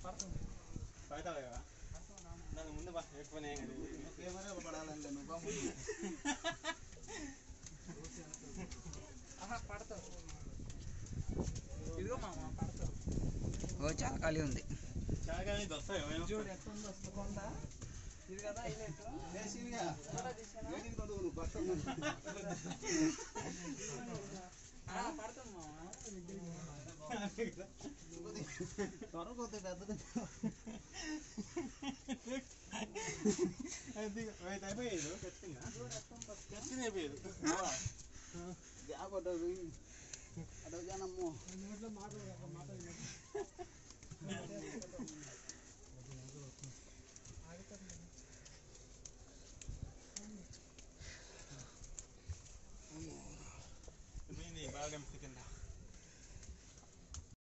పడతావు కదా దాని ముందు బా ఎక్కువ కెమెరా పడాలంటే నువ్వు బాబు ఇదిగో మామ పడతావు ఓ చాలా ఖాళీ ఉంది చాలా వస్తాయి చూడు ఎట్లుందో కొండ ఇది కదా హైలైట్ లేచిగా గేటింగ్ తోడు నువ్వు బట్ట పడతాం మామ త్వర కొద్ది పెద్దది అయిపోయేది ఖచ్చితంగా ఖచ్చితంగా అయిపోయేది గ్యాప్ అడ్డదు అడగానమ్మో అయిపోయింది బాగా